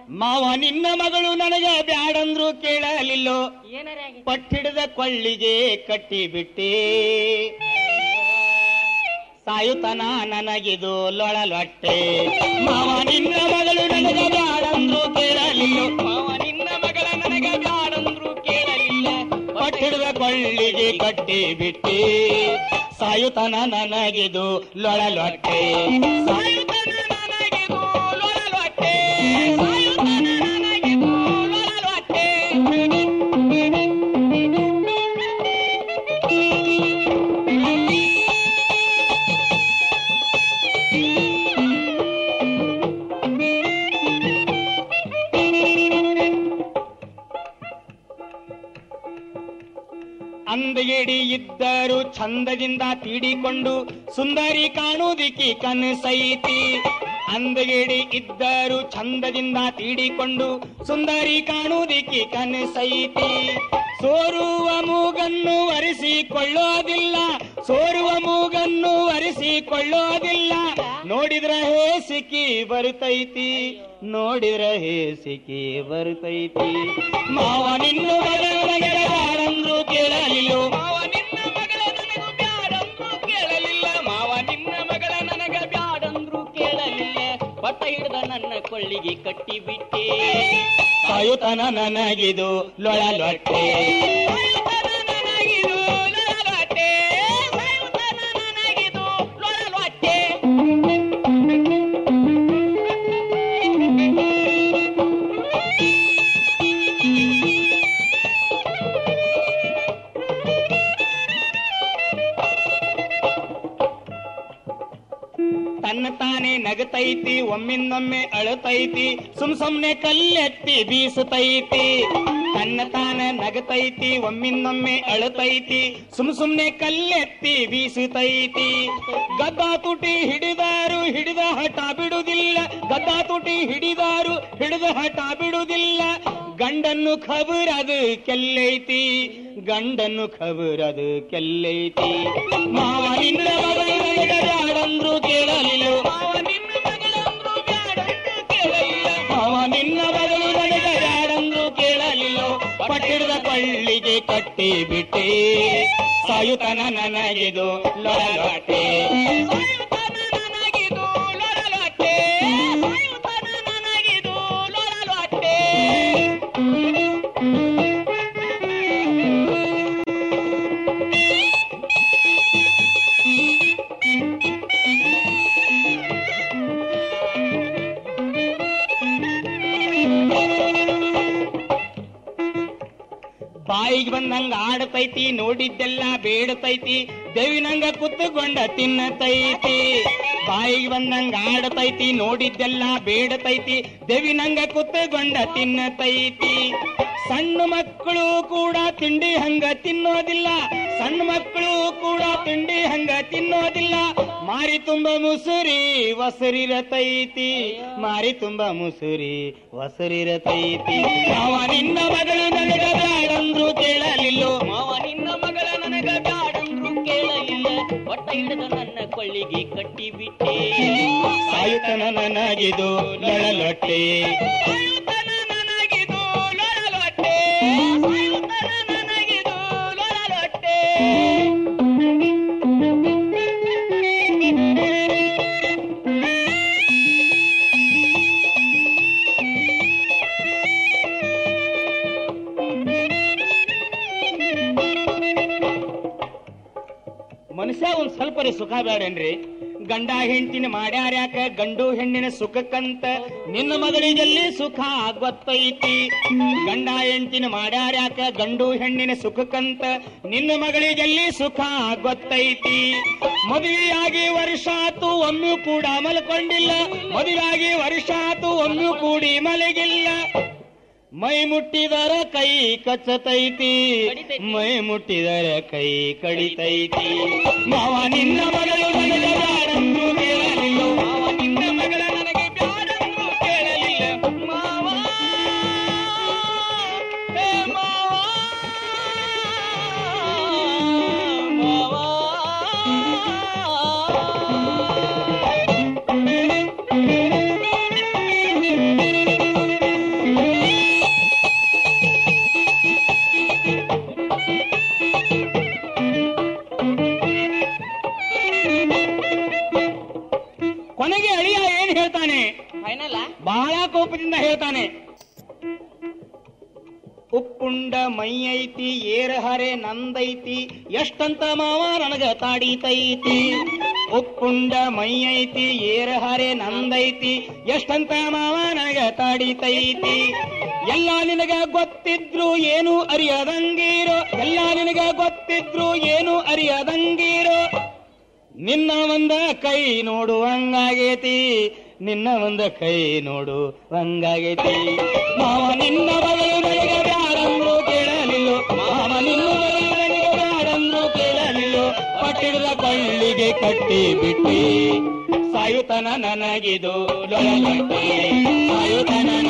ಮಾವ ನಿನ್ನ ಮಗಳು ನನಗೆ ಬ್ಯಾಡಂದ್ರು ಕೇಳಲಿಲ್ಲೋ ಏನಾರ ಆಗಿ ಪಟ್ಟಿಡದ ಕೊಳ್ಳಿಗೆ ಕಟ್ಟಿ ಬಿಟ್ಟೆ ಸಾಯುತನ ನನಗಿದು ಲೊಳಲೊಟ್ಟೆ ಮಾವ ನಿನ್ನ ಮಗಳು ನನಗೆ ಬ್ಯಾಡಂದ್ರು ಕೇಳಲಿಲ್ಲೋ ಮಾವ ನಿನ್ನ ಮಗಳ ನನಗೆ ಬ್ಯಾಡಂದ್ರು ಕೇಳಲಿಲ್ಲ ಪಟ್ಟಿಡದ ಕೊಳ್ಳಿಗೆ ಕಟ್ಟಿ ಬಿಟ್ಟೆ ಸಾಯುತನ ನನಗಿದು ಲೊಳಲೊಟ್ಟೆ ಸಾಯುತನ ನನಗಿದು ಲೊಳಲೊಟ್ಟೆ ಸಾಯುತನ ನನಗಿದು ಲೊಳಲೊಟ್ಟೆ ಅಂದಗಿಡಿ ಇದ್ದರು ಚಂದದಿಂದ ತೀಡಿಕೊಂಡು ಸುಂದರಿ ಕಾಣುವುದಿಕ್ಕಿ ಕನಸೈತಿ ಅಂದಗಿಡಿ ಇದ್ದರು ಚಂದದಿಂದ ತೀಡಿಕೊಂಡು ಸುಂದರಿ ಕಾಣುವುದಿಕ್ಕಿ ಕನಸೈತಿ ಸೋರುವ ಮೂಗನ್ನು ಒರೆಸಿಕೊಳ್ಳೋದಿಲ್ಲ ಸೋರುವ ಮೂಗನ್ನು ಒರೆಸಿಕೊಳ್ಳೋದಿಲ್ಲ ನೋಡಿದ್ರ ಹೇಸಿಕಿ ಬರುತ್ತೈತಿ ನೋಡಿದ್ರ ಹೇಸಿಕಿ ಬರುತ್ತೈತಿ ಮಾವ ನಿನ್ನ ಮಗಳು ನನಗೆ ಬ್ಯಾಡಂದ್ರು ಕೇಳಲಿಲ್ಲ ಮಾವ ನಿನ್ನ ಮಗಳ ನನಗೂ ಬ್ಯಾಡಂದ್ರು ಕೇಳಲಿಲ್ಲ ಮಾವ ನಿನ್ನ ಮಗಳ ನನಗ ಬ್ಯಾಡಂದ್ರು ಕೇಳಲಿಲ್ಲ ಪಟ್ಟ ಹಿಡಿದ ನನ್ನ ಕೊಳ್ಳಿಗೆ ಕಟ್ಟಿ ಬಿಟ್ಟೆ ಸಾಯುತನ ನನಗಿದು ಲೊಳಲೊಟ್ಟೆ ಸಾಯುತನ ನನಗಿದು ಲೊಳಲೊಟ್ಟೆ. ಸಾಯುತನ ನನಗಿದು ಲೊಳಲೊಟ್ಟೆ. ತನ್ನ ತಾನೇ ನಗತೈತಿ ಒಮ್ಮಿಂದೊಮ್ಮೆ ಅಳತೈತಿ ಸುಮ್ ಸುಮ್ನೆ ಕಲ್ಲೆತ್ತಿ ಬೀಸುತ್ತೈತಿ ತನ್ನ ತಾನ ನಗತೈತಿ ಒಮ್ಮಿಂದೊಮ್ಮೆ ಅಳತೈತಿ ಸುಮ್ ಸುಮ್ನೆ ಕಲ್ಲೆತ್ತಿ ಬೀಸುತ್ತೈತಿ ಗದ್ದಾ ತುಟಿ ಹಿಡಿದಾರು ಹಿಡಿದ ಹಠ ಬಿಡುವುದಿಲ್ಲ ಗದ್ದಾ ತುಟಿ ಹಿಡಿದಾರು ಹಿಡಿದ ಹಠ ಬಿಡುವುದಿಲ್ಲ ಗಂಡನ್ನು ಖಬರದು ಕೆಲ್ಲೈತಿ ಗಂಡನ್ನು ಖಬರದು ಕೆಲ್ಲೈತಿ ಮಾವ ನಿನ್ನ ಮಗಳು ನನಗೆ ಬ್ಯಾಡಂದ್ರು ಕೇಳಲಿಲ್ಲ ಮಾವ ನಿನ್ನ ಮಗಳಂದ್ರು ಬ್ಯಾಡಂದ್ರು ಕೇಳಲಿಲ್ಲ ಮಾವ ನಿನ್ನ ಮಗಳು ನನಗೆ ಬ್ಯಾಡಂದ್ರು ಕೇಳಲಿಲ್ಲ ಪಟ್ಟಿಡದ ಕೊಳ್ಳಿಗೆ ಕಟ್ಟಿ ಬಿಟ್ಟೆ ಸಾಯುತನ ನನಗಿದು ಲೊಳಲೊಟ್ಟೆ ಸಾಯುತನ ನನಗಿದು ಲೊಳಲೊಟ್ಟೆ ಸಾಯುತನ ನನಗಿದು ಲೊಳಲೊಟ್ಟೆ ಬಾಯಿಗೆ ಬಂದಂಗ ಆಡತೈತಿ ನೋಡಿದ್ದೆಲ್ಲ ಬೇಡತೈತಿ ದೇವಿನಂಗ ಕುತ್ತುಕೊಂಡ ತಿನ್ನತೈತಿ ಬಾಯಿಗೆ ಬಂದಂಗ ಆಡತೈತಿ ನೋಡಿದ್ದೆಲ್ಲ ಬೇಡತೈತಿ ದೇವಿನಂಗ ಕುತ್ತುಕೊಂಡ ತಿನ್ನತೈತಿ ಸಣ್ಣ ಮಕ್ಕಳು ಕೂಡ ತಿಂಡಿ ಹಂಗ ತಿನ್ನೋದಿಲ್ಲ ಸಣ್ಣ ಮಕ್ಕಳು ಕೂಡ ತಿಂಡಿ ಹಂಗ ತಿನ್ನೋದಿಲ್ಲ ಮಾರಿ ತುಂಬ ಮುಸುರಿ ವಸರಿರತೈತಿ ಮಾರಿ ತುಂಬ ಮುಸುರಿ ವಸರಿರತೈತಿ ಮಾವ ನಿನ್ನ ಮಗಳು ನನಗ ಬ್ಯಾಡಂದ್ರು ಕೇಳಲಿಲ್ಲೋ ಮಾವ ನಿನ್ನ ಮಗಳ ನನಗ ಬ್ಯಾಡಂದ್ರು ಕೇಳಲಿಲ್ಲ ಪಟ್ಟ ಹಿಡಿದ ನನ್ನ ಕೊಳ್ಳಿಗೆ ಕಟ್ಟಿ ಬಿಟ್ಟೆ ಸಾಯುತನ ನನಗಿದು ಲೊಳಲೊಟ್ಟೆ ಸಾಯುತನ ನನಗಿದು ಲೊಳಲೊಟ್ಟೆ. ಸಾಯುತನ ನನಗಿದು ಲೊಳಲೊಟ್ಟೆ. ಮನುಷ್ಯ ಒಂದ್ ಸ್ವಲ್ಪ ರೀ ಸುಖ ಬೇಡೇನ್ರಿ ಗಂಡ ಹೆಂಡತಿನ ಮಾಡ್ಯಾರ್ಯಾಕ ಗಂಡು ಹೆಣ್ಣಿನ ಸುಖಕ್ಕಂತ ನಿನ್ನ ಮಗಳಿಗೆಲ್ಲಿ ಸುಖ ಗೊತ್ತೈತಿ ಗಂಡ ಹೆಂಡತಿನ ಮಾಡ್ಯಾರ್ಯಾಕ ಗಂಡು ಹೆಣ್ಣಿನ ಸುಖಕ್ಕಂತ ನಿನ್ನ ಮಗಳಿಗೆಲ್ಲಿ ಸುಖ ಗೊತ್ತೈತಿ ಮದುವೆಯಾಗಿ ವರ್ಷ ಆತು ಒಮ್ಮೆ ಕೂಡ ಮಲ್ಕೊಂಡಿಲ್ಲ ಮದುವೆಯಾಗಿ ವರ್ಷ ಆತು ಒಮ್ಮೆ ಕೂಡಿ ಮಲಗಿಲ್ಲ ಮೈ ಮುಟ್ಟಿದರ ಕೈ ಕಚ್ಚತೈತಿ ಮೈ ಮುಟ್ಟಿದರ ಕೈ ಕಡಿತೈತಿ ಮಾವ ನಿನ್ನ ಮಗಳು ನನಗೆ ಬ್ಯಾಡಂದ್ರು ಕೇಳಲಿಲ್ಲ ಮಾವ ನಿನ್ನ ಮಗಳ ನನಗೆ ಬ್ಯಾಡಂದ್ರು ಕೇಳಲಿಲ್ಲ ಮಾವ ಹೇ ಮಾವ ಮಾವ ರೂಪದಿಂದ ಹೇಳ್ತಾನೆ ಉಪ್ಪುಂಡ ಮೈ ಐತಿ ಏರಹರೆ ನಂದೈತಿ ಎಷ್ಟಂತ ಮಾವ ನನಗ ತಾಡಿತೈತಿ ಉಪ್ಪುಂಡ ಮೈ ಐತಿ ಏರಹರೆ ನಂದೈತಿ ಎಷ್ಟಂತ ಮಾವ ನನಗ ತಾಡಿತೈತಿ ಎಲ್ಲ ನಿನಗ ಗೊತ್ತಿದ್ರು ಏನು ಅರಿಯದಂಗೀರೋ ಎಲ್ಲ ನಿನಗ ಗೊತ್ತಿದ್ರು ಏನು ಅರಿಯದಂಗೀರೋ ನಿನ್ನ ಒಂದ ಕೈ ನೋಡುವಂಗಾಗೈತಿ ನಿನ್ನ ಒಂದ ಕೈ ನೋಡು ರಂಗಾಗೈತಿ ಮಾವ ನಿನ್ನ ಬಗಳು ನನಗೆ ಬ್ಯಾರಂದ್ರು ಕೇಳಲಿಲ್ಲೋ ಮಾವ ನಿನ್ನ ಬಗಳು ನನಗೆ ಬ್ಯಾರಂದ್ರು ಕೇಳಲಿಲ್ಲೋ ಪಟ್ಟಿಡದ ಕೊಳ್ಳಿಗೆ ಕಟ್ಟಿ ಬಿಟ್ಟಿ ಸಾಯುತನ ನನಗಿದು ಲೊಳಗಟ್ಟಿ ಸಾಯುತನ